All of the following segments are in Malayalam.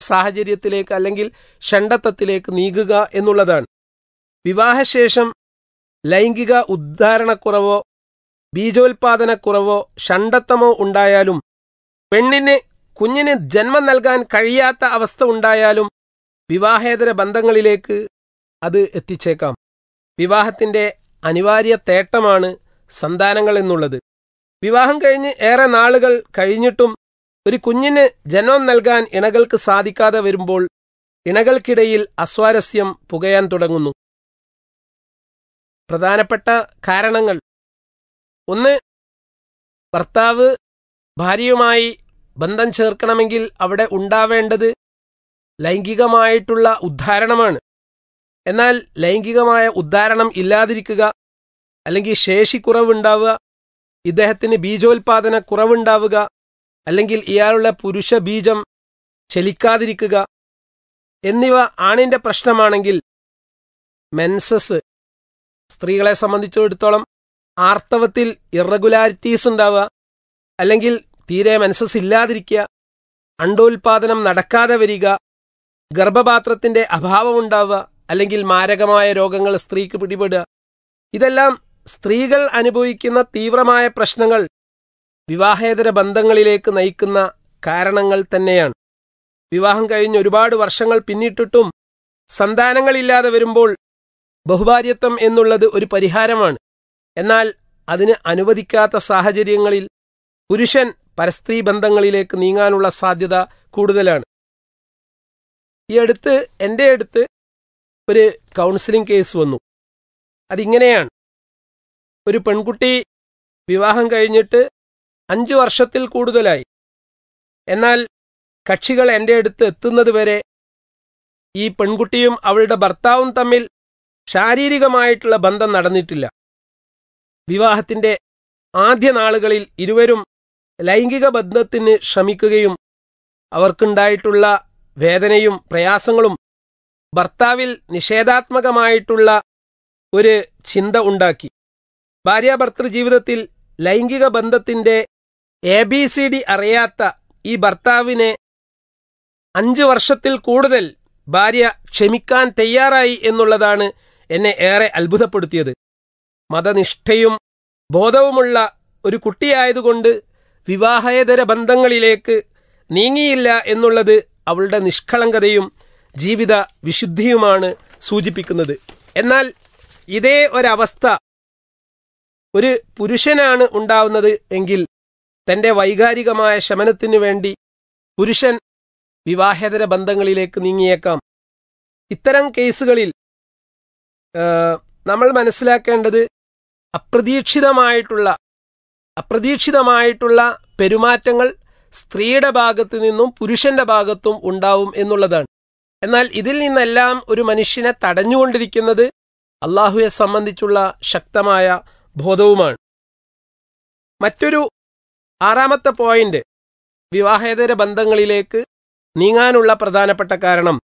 സാഹചര്യത്തിലേക്ക് അല്ലെങ്കിൽ ഷണ്ടത്വത്തിലേക്ക് നീങ്ങുക എന്നുള്ളതാണ് വിവാഹശേഷം ലൈംഗിക ഉദ്ധാരണക്കുറവോ ബീജോൽപാദനക്കുറവോ ഷണ്ടത്വമോ ഉണ്ടായാലും പെണ്ണിന് കുഞ്ഞിന് ജന്മം നൽകാൻ കഴിയാത്ത അവസ്ഥ ഉണ്ടായാലും വിവാഹേതര ബന്ധങ്ങളിലേക്ക് അത് എത്തിച്ചേക്കാം വിവാഹത്തിന്റെ അനിവാര്യ തേട്ടമാണ് സന്താനങ്ങൾ എന്നുള്ളത് വിവാഹം കഴിഞ്ഞ് ഏറെ നാളുകൾ കഴിഞ്ഞിട്ടും ഒരു കുഞ്ഞിന് ജന്മം നൽകാൻ ഇണകൾക്ക് സാധിക്കാതെ വരുമ്പോൾ ഇണകൾക്കിടയിൽ അസ്വാരസ്യം പുകയാൻ തുടങ്ങുന്നു പ്രധാനപ്പെട്ട കാരണങ്ങൾ ഒന്ന് ഭർത്താവ് ഭാര്യയുമായി ബന്ധം ചേർക്കണമെങ്കിൽ അവിടെ ഉണ്ടാവേണ്ടത് ലൈംഗികമായിട്ടുള്ള ഉദ്ധാരണമാണ് എന്നാൽ ലൈംഗികമായ ഉദ്ധാരണം ഇല്ലാതിരിക്കുക അല്ലെങ്കിൽ ശേഷി കുറവുണ്ടാവുക ഇദ്ദേഹത്തിന് ബീജോൽപാദന കുറവുണ്ടാവുക അല്ലെങ്കിൽ ഇയാളുടെ പുരുഷ ബീജം ചലിക്കാതിരിക്കുക എന്നിവ ആണിന്റെ പ്രശ്നമാണെങ്കിൽ മെൻസസ് സ്ത്രീകളെ സംബന്ധിച്ചിടത്തോളം ആർത്തവത്തിൽ ഇറഗുലാരിറ്റീസ് ഉണ്ടാവുക അല്ലെങ്കിൽ തീരെ മെൻസസ് ഇല്ലാതിരിക്കുക അണ്ടോൽപാദനം നടക്കാതെ വരിക ഗർഭപാത്രത്തിന്റെ അഭാവമുണ്ടാവുക അല്ലെങ്കിൽ മാരകമായ രോഗങ്ങൾ സ്ത്രീക്ക് പിടിപെടുക ഇതെല്ലാം സ്ത്രീകൾ അനുഭവിക്കുന്ന തീവ്രമായ പ്രശ്നങ്ങൾ വിവാഹേതര ബന്ധങ്ങളിലേക്ക് നയിക്കുന്ന കാരണങ്ങൾ തന്നെയാണ് വിവാഹം കഴിഞ്ഞ് ഒരുപാട് വർഷങ്ങൾ പിന്നിട്ടിട്ടും സന്താനങ്ങളില്ലാതെ വരുമ്പോൾ ബഹുഭാര്യത്വം എന്നുള്ളത് ഒരു പരിഹാരമാണ് എന്നാൽ അതിന് അനുവദിക്കാത്ത സാഹചര്യങ്ങളിൽ പുരുഷൻ പരസ്ത്രീ ബന്ധങ്ങളിലേക്ക് നീങ്ങാനുള്ള സാധ്യത കൂടുതലാണ് ഈ അടുത്ത് എൻ്റെ അടുത്ത് ഒരു കൗൺസിലിംഗ് കേസ് വന്നു അതിങ്ങനെയാണ് ഒരു പെൺകുട്ടി വിവാഹം കഴിഞ്ഞിട്ട് അഞ്ചു വർഷത്തിൽ കൂടുതലായി എന്നാൽ കക്ഷികൾ എൻ്റെ അടുത്ത് എത്തുന്നത് വരെ ഈ പെൺകുട്ടിയും അവളുടെ ഭർത്താവും തമ്മിൽ ശാരീരികമായിട്ടുള്ള ബന്ധം നടന്നിട്ടില്ല വിവാഹത്തിന്റെ ആദ്യ നാളുകളിൽ ഇരുവരും ലൈംഗിക ബന്ധത്തിന് ശ്രമിക്കുകയും അവർക്കുണ്ടായിട്ടുള്ള വേദനയും പ്രയാസങ്ങളും ഭർത്താവിൽ നിഷേധാത്മകമായിട്ടുള്ള ഒരു ചിന്ത ഉണ്ടാക്കി ഭാര്യാഭർത്തൃ ജീവിതത്തിൽ ലൈംഗിക ബന്ധത്തിന്റെ എ ബി സി ഡി അറിയാത്ത ഈ ഭർത്താവിനെ അഞ്ചു വർഷത്തിൽ കൂടുതൽ ഭാര്യ ക്ഷമിക്കാൻ തയ്യാറായി എന്നുള്ളതാണ് എന്നെ ഏറെ അത്ഭുതപ്പെടുത്തിയത് മതനിഷ്ഠയും ബോധവുമുള്ള ഒരു കുട്ടിയായതുകൊണ്ട് വിവാഹേതര ബന്ധങ്ങളിലേക്ക് നീങ്ങിയില്ല എന്നുള്ളത് അവളുടെ നിഷ്കളങ്കതയും ജീവിത വിശുദ്ധിയുമാണ് സൂചിപ്പിക്കുന്നത് എന്നാൽ ഇതേ ഒരവസ്ഥ ഒരു പുരുഷനാണ് ഉണ്ടാവുന്നത് എങ്കിൽ തന്റെ വൈകാരികമായ ശമനത്തിനു വേണ്ടി പുരുഷൻ വിവാഹേതര ബന്ധങ്ങളിലേക്ക് നീങ്ങിയേക്കാം ഇത്തരം കേസുകളിൽ ആ, നമ്മൾ മനസ്സിലാക്കേണ്ടത് അപ്രതീക്ഷിതമായിട്ടുള്ള അപ്രതീക്ഷിതമായിട്ടുള്ള പെരുമാറ്റങ്ങൾ സ്ത്രീയുടെ ഭാഗത്തു നിന്നും പുരുഷന്റെ ഭാഗത്തും ഉണ്ടാവും എന്നുള്ളതാണ് എന്നാൽ ഇതിൽ നിന്നെല്ലാം ഒരു മനുഷ്യനെ തടഞ്ഞുകൊണ്ടിരിക്കുന്നത് അള്ളാഹുവെ സംബന്ധിച്ചുള്ള ശക്തമായ ബോധവുമാണ് മറ്റൊരു ആറാമത്തെ പോയിന്റ് വിവാഹേതര ബന്ധങ്ങളിലേക്ക് നീങ്ങാനുള്ള പ്രധാനപ്പെട്ട കാരണം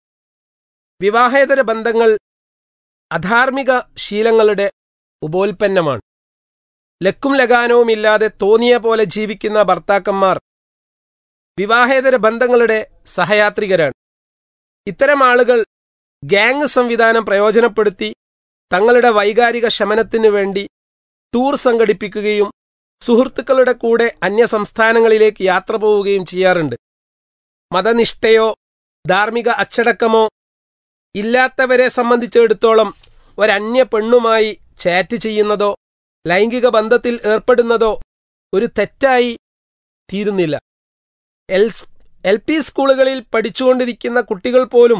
വിവാഹേതര ബന്ധങ്ങൾ അധാർമിക ശീലങ്ങളുടെ ഉപോൽപ്പന്നമാണ് ലക്കും ലഗാനവുമില്ലാതെ തോന്നിയ പോലെ ജീവിക്കുന്ന ഭർത്താക്കന്മാർ വിവാഹേതര ബന്ധങ്ങളുടെ സഹയാത്രികരാണ് ഇത്തരം ആളുകൾ ഗ്യാങ് സംവിധാനം പ്രയോജനപ്പെടുത്തി തങ്ങളുടെ വൈകാരിക ശമനത്തിനു വേണ്ടി ടൂർ സംഘടിപ്പിക്കുകയും സുഹൃത്തുക്കളുടെ കൂടെ അന്യസംസ്ഥാനങ്ങളിലേക്ക് യാത്ര പോവുകയും ചെയ്യാറുണ്ട് മതനിഷ്ഠയോ ധാർമ്മിക അച്ചടക്കമോ ഇല്ലാത്തവരെ സംബന്ധിച്ചിടത്തോളം ഒരന്യ പെണ്ണുമായി ചാറ്റ് ചെയ്യുന്നതോ ലൈംഗിക ബന്ധത്തിൽ ഏർപ്പെടുന്നതോ ഒരു തെറ്റായി തീരുന്നില്ല എൽ എൽ പി സ്കൂളുകളിൽ പഠിച്ചുകൊണ്ടിരിക്കുന്ന കുട്ടികൾ പോലും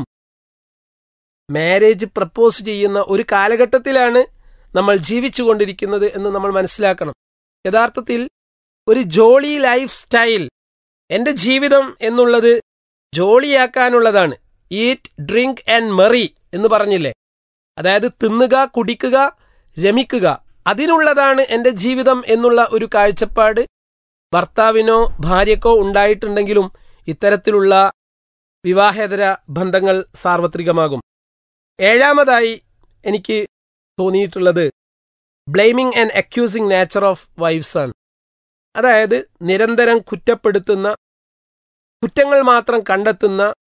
മാരേജ് പ്രപ്പോസ് ചെയ്യുന്ന ഒരു കാലഘട്ടത്തിലാണ് നമ്മൾ ജീവിച്ചുകൊണ്ടിരിക്കുന്നത് എന്ന് നമ്മൾ മനസ്സിലാക്കണം യഥാർത്ഥത്തിൽ ഒരു ജോളി ലൈഫ് സ്റ്റൈൽ എന്റെ ജീവിതം എന്നുള്ളത് ജോളിയാക്കാനുള്ളതാണ് ഈറ്റ് ഡ്രിങ്ക് ആൻഡ് മെറി എന്ന് പറഞ്ഞില്ലേ അതായത് തിന്നുക കുടിക്കുക രമിക്കുക അതിനുള്ളതാണ് എന്റെ ജീവിതം എന്നുള്ള ഒരു കാഴ്ചപ്പാട് ഭർത്താവിനോ ഭാര്യക്കോ ഉണ്ടായിട്ടുണ്ടെങ്കിലും ഇത്തരത്തിലുള്ള വിവാഹേതര ബന്ധങ്ങൾ സാർവത്രികമാകും ഏഴാമതായി എനിക്ക് തോന്നിയിട്ടുള്ളത് blaming and accusing nature of wives ആണ് അതായത് നിരന്തരം കുറ്റപ്പെടുത്തുന്ന കുറ്റങ്ങൾ മാത്രം കണ്ടെത്തുന്ന